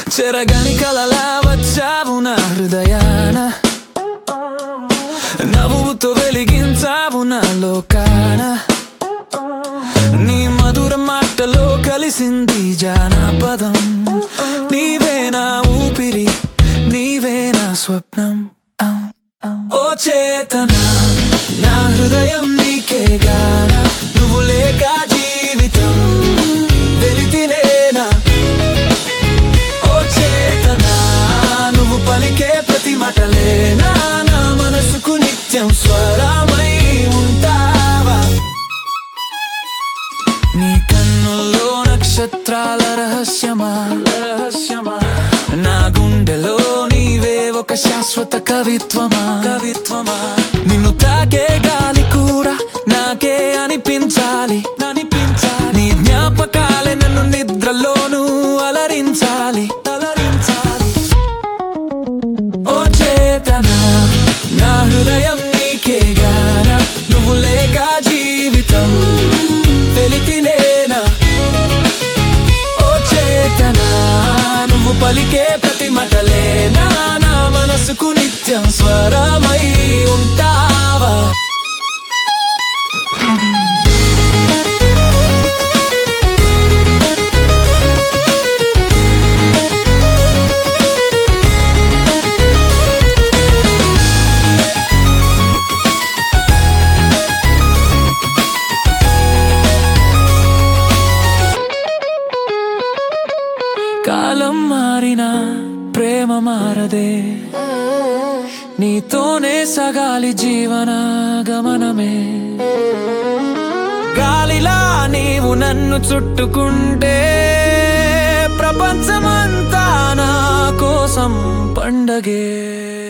చెరగని కలలా వచ్చావు నా హృదయాన నవ్వుతో వెలిగించావు నా లోకాన నీ మధుర మాటలో కలిసింది జానపదం నీవే నా ఊపిరి నీవే నా స్వప్నం ఓ చేతన నా హృదయం నీకే గాన నువ్వు లేక జీవితం వెలితిలేనా ఓ చేతన నువ్వు పలికే ప్రతి మటలేనా నా మనసుకు నిత్యం స్వరమై ఉంటావా నీ కన్నుల్లో నక్షత్రాల రహస్యమా రహస్యమా నా గుండెలో నీవే ఒక శాశ్వత కవిత్వమా కవిత్వమా నిన్ను తాకే గాలి కూడా నాకే అనిపించాలి అనిపించాలి నీ జ్ఞాపకాలే నన్ను నిద్రలోనూ అలరించాలి అలరించాలి ఓ చేతన నా హృదయం నీకే గాన నువ్వు లేక జీవితం తెలిపిలేనా ఓ చేతన నువ్వు పలికే ప్రతి మటలేనా నా మనసుకు నిత్యం స్వరమై ఉంటావా కాలం మారినా ప్రేమ మారదే నీతోనే సగాలి జీవన గమనమే గాలిలా నీవు నన్ను చుట్టుకుంటే ప్రపంచమంతా నా కోసం పండగే